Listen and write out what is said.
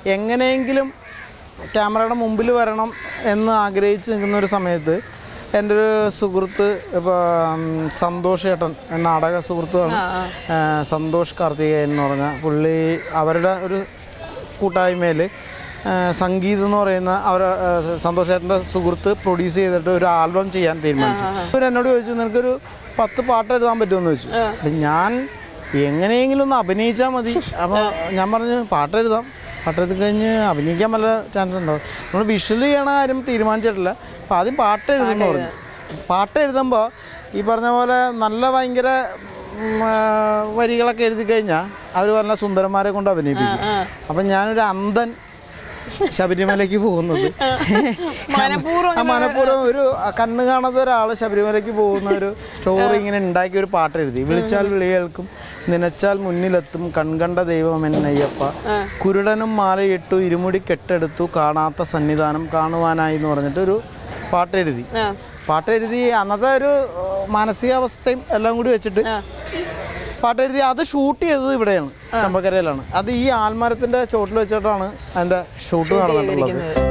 എങ്ങനെയെങ്കിലും ക്യാമറയുടെ മുമ്പിൽ വരണം എന്ന് ആഗ്രഹിച്ച് നിൽക്കുന്ന ഒരു സമയത്ത് എൻ്റെ ഒരു സുഹൃത്ത് ഇപ്പോൾ സന്തോഷ് ചേട്ടൻ നാടക സുഹൃത്തുമാണ് ആ, സന്തോഷ് കാർത്തികേയൻ എന്ന് പറഞ്ഞ പുള്ളി അവരുടെ ഒരു കൂട്ടായ്മയിൽ സംഗീത് എന്ന് പറയുന്ന അവർ സന്തോഷ് ചേട്ടൻ്റെ സുഹൃത്ത് പ്രൊഡ്യൂസ് ചെയ്തിട്ട് ഒരു ആൽബം ചെയ്യാൻ തീരുമാനിച്ചു അവർ എന്നോട് ചോദിച്ചു നിനക്കൊരു പത്ത് പാട്ട് എഴുതാൻ പറ്റുമെന്ന് ചോദിച്ചു അപ്പം ഞാൻ എങ്ങനെയെങ്കിലും ഒന്ന് അഭിനയിച്ചാൽ മതി അപ്പോൾ ഞാൻ പറഞ്ഞു പാട്ട് എഴുതാം പാട്ട് എഴുതി കഴിഞ്ഞ് അഭിനയിക്കാൻ വല്ല ചാൻസ് ഉണ്ടോ നമ്മൾ വിഷ്വൽ ചെയ്യണ കാര്യം തീരുമാനിച്ചിട്ടില്ല അപ്പോൾ ആദ്യം പാട്ട് എഴുതുമെന്ന് പറഞ്ഞു പാട്ട് എഴുതുമ്പോൾ ഈ പറഞ്ഞ പോലെ നല്ല ഭയങ്കര ഉം, ആ, വരികളൊക്കെ എഴുതി കഴിഞ്ഞാൽ അവർ പറഞ്ഞ സുന്ദരന്മാരെ കൊണ്ട് അഭിനയിപ്പിക്കും അപ്പം ഞാനൊരു അന്ധൻ ശബരിമലയ്ക്ക് പോകുന്നത് മനഃപൂർവ്വം ആ മനഃപൂർവ്വം ഒരു കണ്ണ് കാണാത്ത ഒരാൾ ശബരിമലയ്ക്ക് പോകുന്ന ഒരു സ്റ്റോറി ഇങ്ങനെ ഉണ്ടാക്കിയ ഒരു പാട്ട് എഴുതി വിളിച്ചാൽ വിളി കേൾക്കും നനച്ചാൽ മുന്നിലെത്തും കൺകണ്ട ദൈവം എന്നയ്യപ്പ കുരുടനും മാലയിട്ടു ഇരുമുടി കെട്ടെടുത്തു കാണാത്ത സന്നിധാനം കാണുവാനായി എന്ന് പറഞ്ഞിട്ട് ഒരു പാട്ട് എഴുതി ആ. പാട്ട് എഴുതി അന്നത്തെ ഒരു ഏഹ്, മാനസികാവസ്ഥയും എല്ലാം കൂടി വെച്ചിട്ട് പാട്ട് എഴുതി അത് ഷൂട്ട് ചെയ്തത് ഇവിടെയാണ് ചമ്പക്കരയിലാണ് അത് ഈ ആൽമരത്തിന്റെ ചോട്ടിൽ വെച്ചിട്ടാണ് അതിന്റെ ഷൂട്ട് നടന്നിട്ടുള്ളത്